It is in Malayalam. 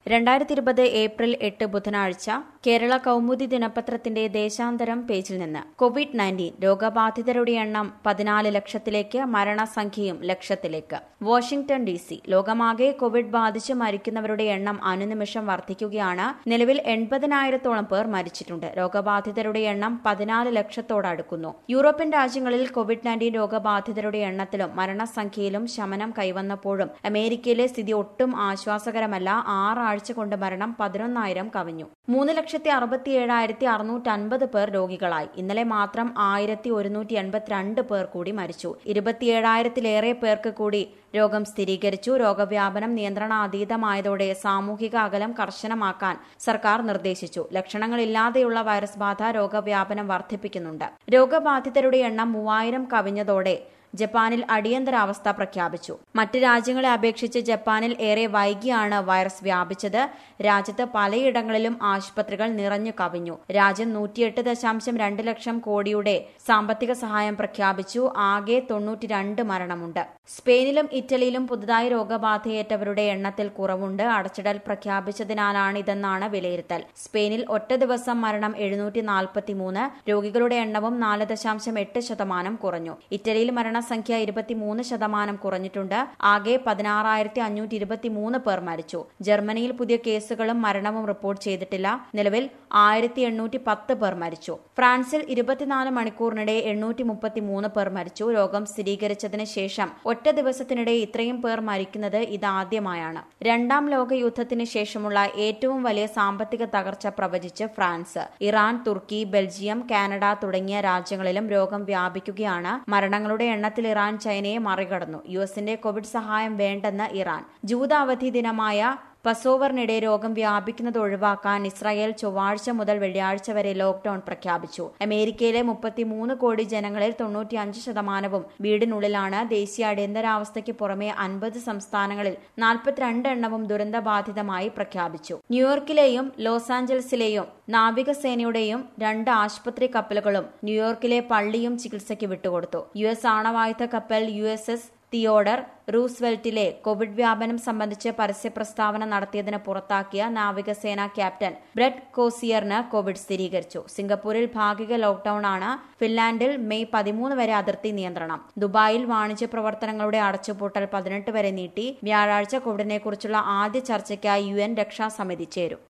രണ്ടായിരത്തി ഇരുപത് ഏപ്രിൽ എട്ട് ബുധനാഴ്ച കേരള കൗമുദി ദിനപത്രത്തിന്റെ ദേശാന്തരം പേജിൽ നിന്ന് കോവിഡ് നയൻറ്റീൻ രോഗബാധിതരുടെ എണ്ണം പതിനാല് ലക്ഷത്തിലേക്ക് മരണസംഖ്യയും ലക്ഷത്തിലേക്ക് വാഷിംഗ്ടൺ ഡി സി ലോകമാകെ കോവിഡ് ബാധിച്ച് മരിക്കുന്നവരുടെ എണ്ണം അനുനിമിഷം വർദ്ധിക്കുകയാണ് നിലവിൽ എൺപതിനായിരത്തോളം പേർ മരിച്ചിട്ടുണ്ട് രോഗബാധിതരുടെ എണ്ണം പതിനാല് ലക്ഷത്തോടടുക്കുന്നു യൂറോപ്യൻ രാജ്യങ്ങളിൽ കോവിഡ് നയൻറ്റീൻ രോഗബാധിതരുടെ എണ്ണത്തിലും മരണസംഖ്യയിലും ശമനം കൈവന്നപ്പോഴും അമേരിക്കയിലെ സ്ഥിതി ഒട്ടും ആശ്വാസകരമല്ല ആറാഴ്ച കൊണ്ട് മരണം പതിനൊന്നായിരം കവിഞ്ഞു മൂന്ന് ലക്ഷത്തി അറുപത്തിയേഴായിരത്തി അറുന്നൂറ്റി അൻപത് പേർ രോഗികളായി ഇന്നലെ മാത്രം ആയിരത്തി ഒരുന്നൂറ്റി എൺപത്തിരണ്ട് പേർ കൂടി മരിച്ചു ഇരുപത്തിയേഴായിരത്തിലേറെ പേർക്ക് കൂടി രോഗം സ്ഥിരീകരിച്ചു രോഗവ്യാപനം നിയന്ത്രണാതീതമായതോടെ സാമൂഹിക അകലം കർശനമാക്കാൻ സർക്കാർ നിർദ്ദേശിച്ചു ലക്ഷണങ്ങളില്ലാതെയുള്ള വൈറസ് ബാധ രോഗവ്യാപനം വർദ്ധിപ്പിക്കുന്നുണ്ട് രോഗബാധിതരുടെ എണ്ണം മൂവായിരം കവിഞ്ഞതോടെ ജപ്പാനിൽ അടിയന്തരാവസ്ഥ പ്രഖ്യാപിച്ചു മറ്റ് രാജ്യങ്ങളെ അപേക്ഷിച്ച് ജപ്പാനിൽ ഏറെ വൈകിയാണ് വൈറസ് വ്യാപിച്ചത് രാജ്യത്ത് പലയിടങ്ങളിലും ആശുപത്രികൾ നിറഞ്ഞു കവിഞ്ഞു രാജ്യം നൂറ്റിയെട്ട് ദശാംശം രണ്ട് ലക്ഷം കോടിയുടെ സാമ്പത്തിക സഹായം പ്രഖ്യാപിച്ചു ആകെ തൊണ്ണൂറ്റിരണ്ട് മരണമുണ്ട് സ്പെയിനിലും ഇറ്റലിയിലും പുതുതായി രോഗബാധയേറ്റവരുടെ എണ്ണത്തിൽ കുറവുണ്ട് അടച്ചിടൽ പ്രഖ്യാപിച്ചതിനാലാണിതെന്നാണ് വിലയിരുത്തൽ സ്പെയിനിൽ ഒറ്റ ദിവസം മരണം എഴുന്നൂറ്റി നാൽപ്പത്തിമൂന്ന് രോഗികളുടെ എണ്ണവും നാല് ദശാംശം എട്ട് ശതമാനം കുറഞ്ഞു ഇറ്റലിയിൽ മരണസംഖ്യ ഇരുപത്തിമൂന്ന് ശതമാനം കുറഞ്ഞിട്ടുണ്ട് ആകെ പതിനാറായിരത്തി അഞ്ഞൂറ്റി ഇരുപത്തിമൂന്ന് പേർ മരിച്ചു ജർമ്മനിയിൽ പുതിയ കേസുകളും മരണവും റിപ്പോർട്ട് ചെയ്തിട്ടില്ല നിലവിൽ ആയിരത്തി എണ്ണൂറ്റി പത്ത് പേർ മരിച്ചു ഫ്രാൻസിൽ ഇരുപത്തിനാല് മണിക്കൂറിനിടെ എണ്ണൂറ്റി മുപ്പത്തിമൂന്ന് പേർ മരിച്ചു രോഗം സ്ഥിരീകരിച്ചതിന് ശേഷം ഒറ്റ ദിവസത്തിനിടെ ഇത്രയും പേർ മരിക്കുന്നത് ഇതാദ്യമായാണ് രണ്ടാം ലോക യുദ്ധത്തിന് ശേഷമുള്ള ഏറ്റവും വലിയ സാമ്പത്തിക തകർച്ച പ്രവചിച്ച് ഫ്രാൻസ് ഇറാൻ തുർക്കി ബെൽജിയം കാനഡ തുടങ്ങിയ രാജ്യങ്ങളിലും രോഗം വ്യാപിക്കുകയാണ് മരണങ്ങളുടെ എണ്ണത്തിൽ ഇറാൻ ചൈനയെ മറികടന്നു യു എസിന്റെ കോവിഡ് സഹായം വേണ്ടെന്ന് ഇറാൻ ജൂത അവധി ദിനമായ പസോവറിനിടെ രോഗം വ്യാപിക്കുന്നത് ഒഴിവാക്കാൻ ഇസ്രായേൽ ചൊവ്വാഴ്ച മുതൽ വെള്ളിയാഴ്ച വരെ ലോക്ഡൌൺ പ്രഖ്യാപിച്ചു അമേരിക്കയിലെ മുപ്പത്തിമൂന്ന് കോടി ജനങ്ങളിൽ തൊണ്ണൂറ്റിയഞ്ച് ശതമാനവും വീടിനുള്ളിലാണ് ദേശീയ അടിയന്തരാവസ്ഥയ്ക്ക് പുറമെ അൻപത് സംസ്ഥാനങ്ങളിൽ നാൽപ്പത്തിരണ്ട് എണ്ണവും ദുരന്തബാധിതമായി പ്രഖ്യാപിച്ചു ന്യൂയോർക്കിലെയും ലോസ് ആഞ്ചൽസിലെയും നാവികസേനയുടെയും രണ്ട് ആശുപത്രി കപ്പലുകളും ന്യൂയോർക്കിലെ പള്ളിയും ചികിത്സയ്ക്ക് വിട്ടുകൊടുത്തു യു എസ് ആണവായുധ കപ്പൽ യു എസ് എസ് തിയോഡർ റൂസ്വെൽറ്റിലെ കോവിഡ് വ്യാപനം സംബന്ധിച്ച് പരസ്യ പ്രസ്താവന നടത്തിയതിന് പുറത്താക്കിയ നാവികസേന ക്യാപ്റ്റൻ ബ്രെഡ് കോസിയറിന് കോവിഡ് സ്ഥിരീകരിച്ചു സിംഗപ്പൂരിൽ ഭാഗിക ലോക്ഡൌൺ ആണ് ഫിൻലാൻഡിൽ മെയ് പതിമൂന്ന് വരെ അതിർത്തി നിയന്ത്രണം ദുബായിൽ വാണിജ്യ പ്രവർത്തനങ്ങളുടെ അടച്ചുപൂട്ടൽ പതിനെട്ട് വരെ നീട്ടി വ്യാഴാഴ്ച കോവിഡിനെക്കുറിച്ചുള്ള ആദ്യ ചർച്ചയ്ക്കായി യു എൻ രക്ഷാസമിതി ചേരും